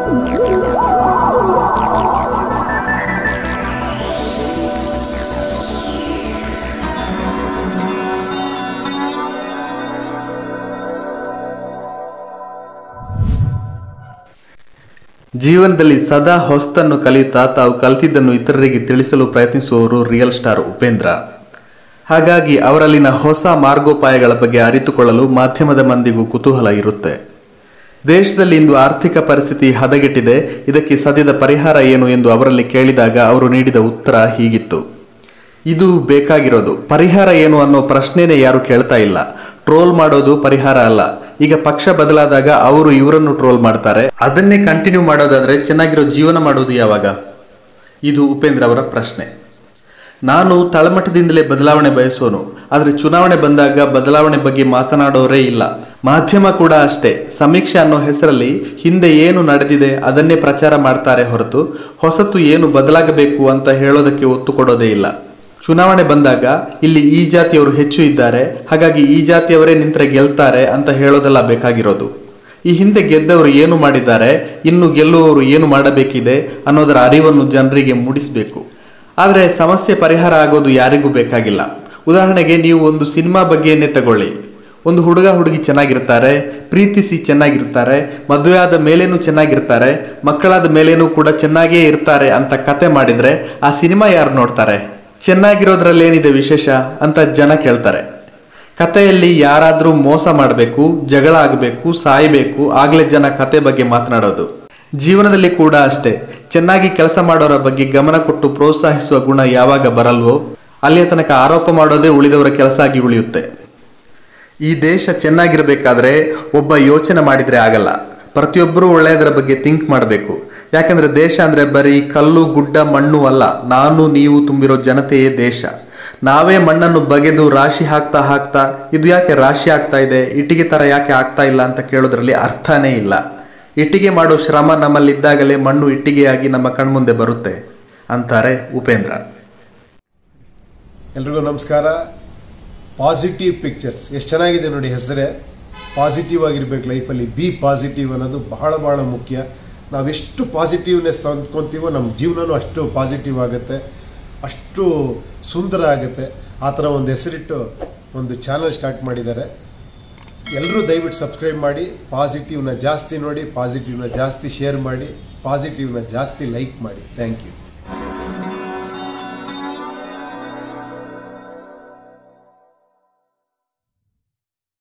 ಜೀವನದಲ್ಲಿ ಸದಾ ಹೊಸ್ತನ್ನು ಕಲಿಯುತ್ತಾ ತಾವು ಕಲಿತಿದ್ದನ್ನು ಇತರರಿಗೆ ತಿಳಿಸಲು ಪ್ರಯತ್ನಿಸುವವರು ರಿಯಲ್ ಸ್ಟಾರ್ ಉಪೇಂದ್ರ ಹಾಗಾಗಿ ಅವರಲ್ಲಿನ ಹೊಸ ಮಾರ್ಗೋಪಾಯಗಳ ಬಗ್ಗೆ ಅರಿತುಕೊಳ್ಳಲು ಮಾಧ್ಯಮದ ಮಂದಿಗೂ ಕುತೂಹಲ ಇರುತ್ತೆ ದೇಶದಲ್ಲಿ ಇಂದು ಆರ್ಥಿಕ ಪರಿಸ್ಥಿತಿ ಹದಗೆಟ್ಟಿದೆ ಇದಕ್ಕೆ ಸದ್ಯದ ಪರಿಹಾರ ಏನು ಎಂದು ಅವರಲ್ಲಿ ಕೇಳಿದಾಗ ಅವರು ನೀಡಿದ ಉತ್ತರ ಹೀಗಿತ್ತು ಇದು ಬೇಕಾಗಿರೋದು ಪರಿಹಾರ ಏನು ಅನ್ನೋ ಪ್ರಶ್ನೆನೇ ಯಾರು ಕೇಳ್ತಾ ಇಲ್ಲ ಟ್ರೋಲ್ ಮಾಡೋದು ಪರಿಹಾರ ಅಲ್ಲ ಈಗ ಪಕ್ಷ ಬದಲಾದಾಗ ಅವರು ಇವರನ್ನು ಟ್ರೋಲ್ ಮಾಡ್ತಾರೆ ಅದನ್ನೇ ಕಂಟಿನ್ಯೂ ಮಾಡೋದಾದ್ರೆ ಚೆನ್ನಾಗಿರೋ ಜೀವನ ಮಾಡೋದು ಯಾವಾಗ ಇದು ಉಪೇಂದ್ರ ಅವರ ಪ್ರಶ್ನೆ ನಾನು ತಳಮಟ್ಟದಿಂದಲೇ ಬದಲಾವಣೆ ಬಯಸೋನು ಆದರೆ ಚುನಾವಣೆ ಬಂದಾಗ ಬದಲಾವಣೆ ಬಗ್ಗೆ ಮಾತನಾಡೋರೇ ಇಲ್ಲ ಮಾಧ್ಯಮ ಕೂಡ ಅಷ್ಟೇ ಸಮೀಕ್ಷೆ ಅನ್ನೋ ಹೆಸರಲ್ಲಿ ಹಿಂದೆ ಏನು ನಡೆದಿದೆ ಅದನ್ನೇ ಪ್ರಚಾರ ಮಾಡ್ತಾರೆ ಹೊರತು ಹೊಸತು ಏನು ಬದಲಾಗಬೇಕು ಅಂತ ಹೇಳೋದಕ್ಕೆ ಒತ್ತು ಕೊಡೋದೇ ಇಲ್ಲ ಚುನಾವಣೆ ಬಂದಾಗ ಇಲ್ಲಿ ಈ ಜಾತಿಯವರು ಹೆಚ್ಚು ಇದ್ದಾರೆ ಹಾಗಾಗಿ ಈ ಜಾತಿಯವರೇ ನಿಂತರೆ ಗೆಲ್ತಾರೆ ಅಂತ ಹೇಳೋದೆಲ್ಲ ಬೇಕಾಗಿರೋದು ಈ ಹಿಂದೆ ಗೆದ್ದವರು ಏನು ಮಾಡಿದ್ದಾರೆ ಇನ್ನು ಗೆಲ್ಲುವವರು ಏನು ಮಾಡಬೇಕಿದೆ ಅನ್ನೋದರ ಅರಿವನ್ನು ಜನರಿಗೆ ಮೂಡಿಸಬೇಕು ಆದರೆ ಸಮಸ್ಯೆ ಪರಿಹಾರ ಆಗೋದು ಯಾರಿಗೂ ಬೇಕಾಗಿಲ್ಲ ಉದಾಹರಣೆಗೆ ನೀವು ಒಂದು ಸಿನಿಮಾ ಬಗ್ಗೆಯನ್ನೇ ತಗೊಳ್ಳಿ ಒಂದು ಹುಡುಗ ಹುಡುಗಿ ಚೆನ್ನಾಗಿರ್ತಾರೆ ಪ್ರೀತಿಸಿ ಚೆನ್ನಾಗಿರ್ತಾರೆ ಮದುವೆ ಆದ ಮೇಲೇನೂ ಚೆನ್ನಾಗಿರ್ತಾರೆ ಮಕ್ಕಳಾದ ಮೇಲೇನೂ ಕೂಡ ಚೆನ್ನಾಗೇ ಇರ್ತಾರೆ ಅಂತ ಕತೆ ಮಾಡಿದ್ರೆ ಆ ಸಿನಿಮಾ ಯಾರು ನೋಡ್ತಾರೆ ಚೆನ್ನಾಗಿರೋದ್ರಲ್ಲಿ ಏನಿದೆ ವಿಶೇಷ ಅಂತ ಜನ ಕೇಳ್ತಾರೆ ಕಥೆಯಲ್ಲಿ ಯಾರಾದ್ರೂ ಮೋಸ ಮಾಡಬೇಕು ಜಗಳ ಆಗಬೇಕು ಸಾಯಬೇಕು ಆಗ್ಲೇ ಜನ ಕತೆ ಬಗ್ಗೆ ಮಾತನಾಡೋದು ಜೀವನದಲ್ಲಿ ಕೂಡ ಅಷ್ಟೇ ಚೆನ್ನಾಗಿ ಕೆಲಸ ಮಾಡೋರ ಬಗ್ಗೆ ಗಮನ ಕೊಟ್ಟು ಪ್ರೋತ್ಸಾಹಿಸುವ ಗುಣ ಯಾವಾಗ ಬರಲ್ವೋ ಅಲ್ಲಿಯ ತನಕ ಆರೋಪ ಮಾಡೋದೇ ಉಳಿದವರ ಕೆಲಸ ಆಗಿ ಉಳಿಯುತ್ತೆ ಈ ದೇಶ ಚೆನ್ನಾಗಿರ್ಬೇಕಾದ್ರೆ ಒಬ್ಬ ಯೋಚನೆ ಮಾಡಿದ್ರೆ ಆಗಲ್ಲ ಪ್ರತಿಯೊಬ್ಬರೂ ಒಳ್ಳೆಯದರ ಬಗ್ಗೆ ಥಿಂಕ್ ಮಾಡಬೇಕು ಯಾಕಂದ್ರೆ ದೇಶ ಅಂದ್ರೆ ಬರೀ ಕಲ್ಲು ಗುಡ್ಡ ಮಣ್ಣು ಅಲ್ಲ ನಾನು ನೀವು ತುಂಬಿರೋ ಜನತೆಯೇ ದೇಶ ನಾವೇ ಮಣ್ಣನ್ನು ಬಗೆದು ರಾಶಿ ಹಾಕ್ತಾ ಹಾಕ್ತಾ ಇದು ಯಾಕೆ ರಾಶಿ ಆಗ್ತಾ ಇದೆ ಇಟ್ಟಿಗೆ ತರ ಯಾಕೆ ಆಗ್ತಾ ಇಲ್ಲ ಅಂತ ಕೇಳೋದ್ರಲ್ಲಿ ಅರ್ಥನೇ ಇಲ್ಲ ಇಟ್ಟಿಗೆ ಮಾಡೋ ಶ್ರಮ ನಮ್ಮಲ್ಲಿದ್ದಾಗಲೇ ಮಣ್ಣು ಇಟ್ಟಿಗೆಯಾಗಿ ನಮ್ಮ ಕಣ್ಮುಂದೆ ಬರುತ್ತೆ ಅಂತಾರೆ ಉಪೇಂದ್ರ ಎಲ್ರಿಗೂ ನಮಸ್ಕಾರ ಪಾಸಿಟಿವ್ ಪಿಕ್ಚರ್ಸ್ ಎಷ್ಟು ಚೆನ್ನಾಗಿದೆ ನೋಡಿ ಹೆಸರೇ ಪಾಸಿಟಿವ್ ಆಗಿರ್ಬೇಕು ಲೈಫಲ್ಲಿ ಬಿ ಪಾಸಿಟಿವ್ ಅನ್ನೋದು ಬಹಳ ಬಹಳ ಮುಖ್ಯ ನಾವೆಷ್ಟು ಪಾಸಿಟಿವ್ನೆಸ್ ತಂದ್ಕೊತೀವೋ ನಮ್ಮ ಜೀವನನೂ ಅಷ್ಟು ಪಾಸಿಟಿವ್ ಆಗುತ್ತೆ ಅಷ್ಟು ಸುಂದರ ಆಗುತ್ತೆ ಆ ಥರ ಒಂದು ಹೆಸರಿಟ್ಟು ಒಂದು ಚಾನಲ್ ಸ್ಟಾರ್ಟ್ ಮಾಡಿದ್ದಾರೆ ಎಲ್ಲರೂ ದಯವಿಟ್ಟು ಸಬ್ಸ್ಕ್ರೈಬ್ ಮಾಡಿ ಪಾಸಿಟಿವ್ನ ಜಾಸ್ತಿ ನೋಡಿ ಪಾಸಿಟಿವ್ನ ಜಾಸ್ತಿ ಶೇರ್ ಮಾಡಿ ಪಾಸಿಟಿವ್ನ ಜಾಸ್ತಿ ಲೈಕ್ ಮಾಡಿ ಥ್ಯಾಂಕ್ ಯು